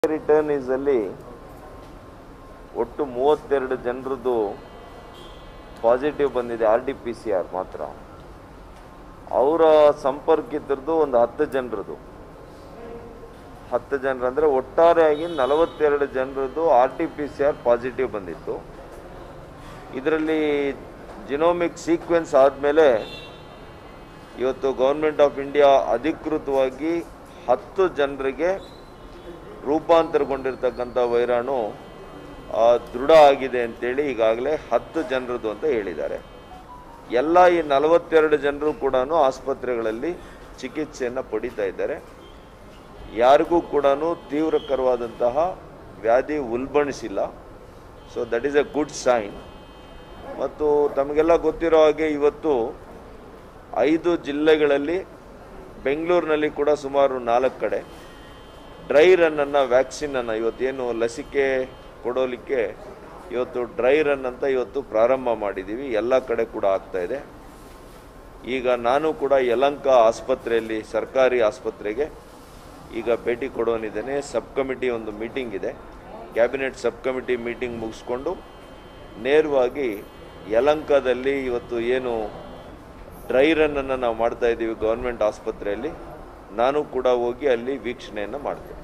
ರಿಟರ್ನೀಸ್ ಅಲ್ಲಿ ಒಟ್ಟು ಮೂವತ್ತೆರಡು ಜನರದ್ದು ಪಾಸಿಟಿವ್ ಬಂದಿದೆ R D P C R ಮಾತ್ರ ಅವರ ಸಂಪರ್ಕಿತರದ್ದು ಒಂದು ಹತ್ತು ಜನರದ್ದು ಹತ್ತು ಜನರು ಅಂದರೆ ಒಟ್ಟಾರೆಯಾಗಿ ನಲವತ್ತೆರಡು ಜನರದ್ದು R T P C R positive ಬಂದಿತ್ತು ಇದರಲ್ಲಿ ಜಿನೋಮಿಕ್ ಸೀಕ್ವೆನ್ಸ್ ಆದಮೇಲೆ ಇವತ್ತು ಗೌರ್ಮೆಂಟ್ ಆಫ್ ಇಂಡಿಯಾ ಅಧಿಕೃತವಾಗಿ ಹತ್ತು ಜನರಿಗೆ ರೂಪಾಂತರಗೊಂಡಿರ್ತಕ್ಕಂಥ ವೈರಾಣು ಆ, ದೃಢ ಆಗಿದೆ ಅಂತೇಳಿ ಈಗಾಗಲೇ ಹತ್ತು ಜನರದ್ದು ಅಂತ ಹೇಳಿದ್ದಾರೆ ಎಲ್ಲ ಈ ನಲವತ್ತೆರಡು ಜನರು ಕೂಡ ಆಸ್ಪತ್ರೆಗಳಲ್ಲಿ ಚಿಕಿತ್ಸೆಯನ್ನು ಪಡಿತಾ ಇದ್ದಾರೆ ಯಾರಿಗೂ ಕೂಡ ತೀವ್ರಕರವಾದಂತಹ ವ್ಯಾಧಿ ಉಲ್ಬಣಿಸಿಲ್ಲ so that is a good sign ಮತ್ತು ತಮಗೆಲ್ಲ ಗೊತ್ತಿರೋ ಹಾಗೆ ಇವತ್ತು ಐದು ಜಿಲ್ಲೆಗಳಲ್ಲಿ ಬೆಂಗಳೂರಿನಲ್ಲಿ ಕೂಡ ಸುಮಾರು ನಾಲ್ಕು ಕಡೆ ಡ್ರೈ ರನ್ನನ್ನು ವ್ಯಾಕ್ಸಿನನ್ನು ಇವತ್ತೇನು ಲಸಿಕೆ ಕೊಡೋಲಿಕ್ಕೆ ಇವತ್ತು ಡ್ರೈ ರನ್ ಅಂತ ಇವತ್ತು ಪ್ರಾರಂಭ ಮಾಡಿದ್ದೀವಿ ಎಲ್ಲ ಕಡೆ ಕೂಡ ಆಗ್ತಾ ಇದೆ ಈಗ ನಾನು ಕೂಡ ಯಲಂಕ ಆಸ್ಪತ್ರೆಯಲ್ಲಿ ಸರ್ಕಾರಿ ಆಸ್ಪತ್ರೆಗೆ ಈಗ ಭೇಟಿ ಕೊಡೋನಿದ್ದೇನೆ ಸಬ್ ಕಮಿಟಿ ಒಂದು ಮೀಟಿಂಗ್ ಇದೆ ಕ್ಯಾಬಿನೆಟ್ ಸಬ್ ಕಮಿಟಿ ಮೀಟಿಂಗ್ ಮುಗಿಸ್ಕೊಂಡು ನೇರವಾಗಿ ಯಲಂಕದಲ್ಲಿ ಇವತ್ತು ಏನು ಡ್ರೈ ರನ್ನನ್ನು ನಾವು ಮಾಡ್ತಾ ಇದ್ದೀವಿ ಗೌರ್ಮೆಂಟ್ ಆಸ್ಪತ್ರೆಯಲ್ಲಿ ನಾನು ಕೂಡ ಹೋಗಿ ಅಲ್ಲಿ ವೀಕ್ಷಣೆಯನ್ನು ಮಾಡ್ತೇನೆ